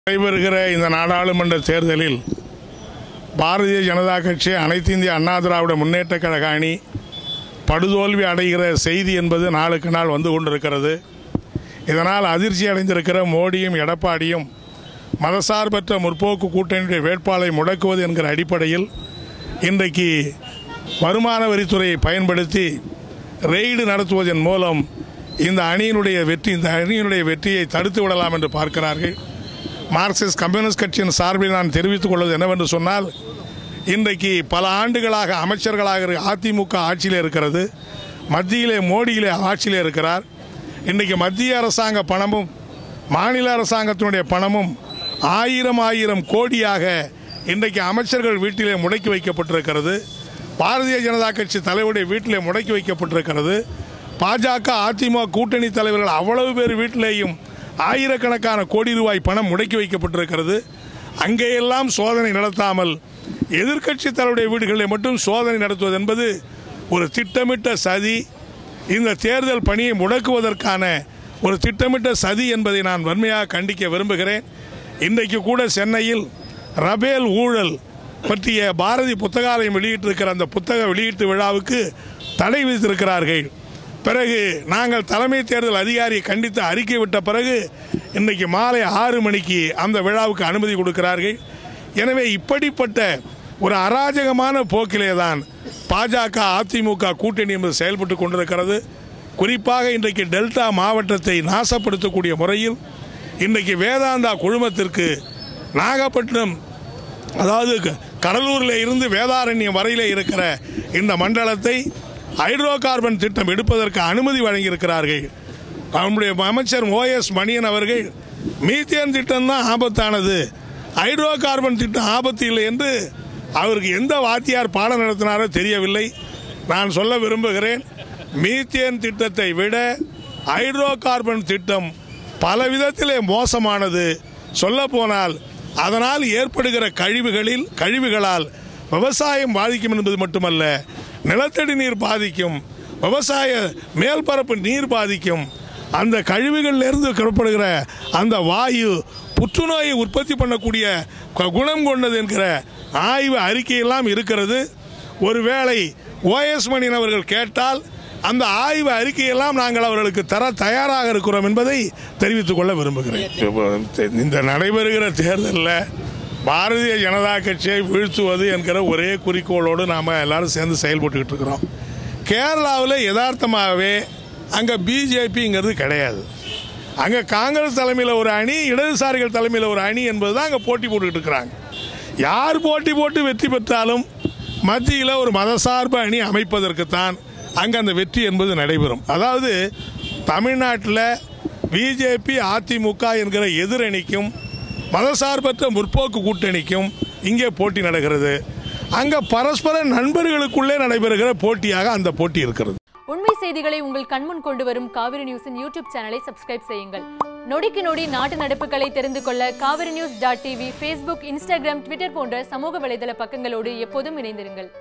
நடைபெறுகிற இந்த நாடாளுமன்ற தேர்தலில் பாரதிய ஜனதா கட்சி அனைத்து இந்திய அண்ணா திராவிட முன்னேற்ற கழக அணி படுதோல்வி அடைகிற செய்தி என்பது நாளுக்கு நாள் வந்து கொண்டிருக்கிறது இதனால் அதிர்ச்சி அடைந்திருக்கிற மோடியும் எடப்பாடியும் மதசார்பற்ற முற்போக்கு கூட்டணியுடைய வேட்பாளரை முடக்குவது என்கிற அடிப்படையில் இன்றைக்கு வருமான வரித்துறையை பயன்படுத்தி ரெய்டு நடத்துவதன் மூலம் இந்த அணியினுடைய வெற்றி இந்த அணியினுடைய வெற்றியை தடுத்து விடலாம் என்று பார்க்கிறார்கள் மார்க்சிஸ்ட் கம்யூனிஸ்ட் கட்சியின் சார்பில் நான் தெரிவித்துக் கொள்வது என்னவென்று சொன்னால் இன்றைக்கு பல ஆண்டுகளாக அமைச்சர்களாக இரு- அதிமுக ஆட்சியில் இருக்கிறது மத்தியிலே மோடியிலே ஆட்சியில் இருக்கிறார் இன்றைக்கு மத்திய அரசாங்க பணமும் மாநில அரசாங்கத்தினுடைய பணமும் ஆயிரம் ஆயிரம் கோடியாக இன்றைக்கு அமைச்சர்கள் வீட்டிலே முடக்கி வைக்கப்பட்டிருக்கிறது பாரதிய ஜனதா கட்சி தலைவருடைய வீட்டிலே முடக்கி வைக்கப்பட்டிருக்கிறது பாஜக அதிமுக கூட்டணி தலைவர்கள் அவ்வளவு பேர் வீட்டிலேயும் ஆயிரக்கணக்கான கோடி ரூபாய் பணம் முடக்கி வைக்கப்பட்டிருக்கிறது அங்கேயெல்லாம் சோதனை நடத்தாமல் எதிர்க்கட்சி தலைவருடைய வீடுகளில் மட்டும் சோதனை நடத்துவது என்பது ஒரு திட்டமிட்ட சதி இந்த தேர்தல் பணியை முடக்குவதற்கான ஒரு திட்டமிட்ட சதி என்பதை நான் வன்மையாக கண்டிக்க விரும்புகிறேன் இன்றைக்கு கூட சென்னையில் ரபேல் ஊழல் பற்றிய பாரதி புத்தகாலயம் வெளியிட்டிருக்கிற அந்த புத்தக வெளியீட்டு விழாவுக்கு தடை விதித்திருக்கிறார்கள் பிறகு நாங்கள் தலைமை தேர்தல் அதிகாரியை கண்டித்து அறிக்கை விட்ட பிறகு இன்றைக்கு மாலை ஆறு மணிக்கு அந்த விழாவுக்கு அனுமதி கொடுக்கிறார்கள் எனவே இப்படிப்பட்ட ஒரு அராஜகமான போக்கிலே தான் பாஜக அதிமுக கூட்டணி என்பது செயல்பட்டு கொண்டிருக்கிறது குறிப்பாக இன்றைக்கு டெல்டா மாவட்டத்தை நாசப்படுத்தக்கூடிய முறையில் இன்றைக்கு வேதாந்தா குழுமத்திற்கு நாகப்பட்டினம் அதாவது க- கடலூரில் இருந்து வேதாரண்யம் வரையிலே இருக்கிற இந்த மண்டலத்தை ஹைட்ரோ கார்பன் திட்டம் எடுப்பதற்கு அனுமதி வழங்கியிருக்கிறார்கள் நம்முடைய அமைச்சர் ஓஎஸ் மணியன் அவர்கள் மீத்தேன் திட்டம் தான் ஆபத்தானது ஹைட்ரோ கார்பன் திட்டம் ஆபத்து இல்லை என்று அவருக்கு எந்த வாத்தியார் பாடம் நடத்தினாரோ தெரியவில்லை நான் சொல்ல விரும்புகிறேன் மீத்தேன் திட்டத்தை விட ஹைட்ரோ கார்பன் திட்டம் பல விதத்திலே மோசமானது சொல்ல போனால் அதனால் ஏற்படுகிற கழிவுகளில் கழிவுகளால் விவசாயம் பாதிக்கும் என்பது மட்டுமல்ல நிலத்தடி நீர் பாதிக்கும் விவசாய மேல்பரப்பு நீர் பாதிக்கும் அந்த கழிவுகளிலிருந்து கிடப்படுகிற அந்த வாயு புற்றுநோயை உற்பத்தி பண்ணக்கூடிய கு- குணம் கொண்டது என்கிற ஆய்வு அறிக்கையெல்லாம் இருக்கிறது ஒருவேளை ஓஎஸ் மணியன் அவர்கள் கேட்டால் அந்த ஆய்வு அறிக்கையெல்லாம் நாங்கள் அவர்களுக்கு தர தயாராக இருக்கிறோம் என்பதை தெரிவித்துக் கொள்ள விரும்புகிறேன் இப்போ இந்த நடைபெறுகிற தேர்தலில் பாரதிய ஜனதா கட்சியை வீழ்த்துவது என்கிற ஒரே குறிக்கோளோடு நாம் எல்லாரும் சேர்ந்து செயல்பட்டுக்கிட்டு இருக்கிறோம் கேரளாவில் யதார்த்தமாகவே அங்கே பிஜேபிங்கிறது கிடையாது அங்கே காங்கிரஸ் தலைமையில் ஒரு அணி இடதுசாரிகள் தலைமையில் ஒரு அணி என்பது தான் அங்கே போட்டி போட்டுக்கிட்டு இருக்கிறாங்க யார் போட்டி போட்டு வெற்றி பெற்றாலும் மத்தியில் ஒரு மதசார்பு அணி அமைப்பதற்குத்தான் அங்கே அந்த வெற்றி என்பது நடைபெறும் அதாவது தமிழ்நாட்டில் பிஜேபி அதிமுக என்கிற எதிரணிக்கும் மதசார்பற்ற முற்போக்கு கூட்டணிக்கும் இங்கே போட்டி நடக்கிறது அங்கே பரஸ்பர நண்பர்களுக்குள்ளே நடைபெறுகிற போட்டியாக அந்த போட்டி இருக்கிறது உண்மை செய்திகளை உங்கள் கண்முன் கொண்டு வரும் காவிரி நியூஸின் யூடியூப் சேனலை சப்ஸ்கிரைப் செய்யுங்கள் நொடிக்கு நொடி நாட்டு நடப்புகளை தெரிந்து கொள்ள Kaveri news dot TV Facebook Instagram Twitter போன்ற சமூக வலைதள பக்கங்களோடு எப்போதும் இணைந்திருங்கள்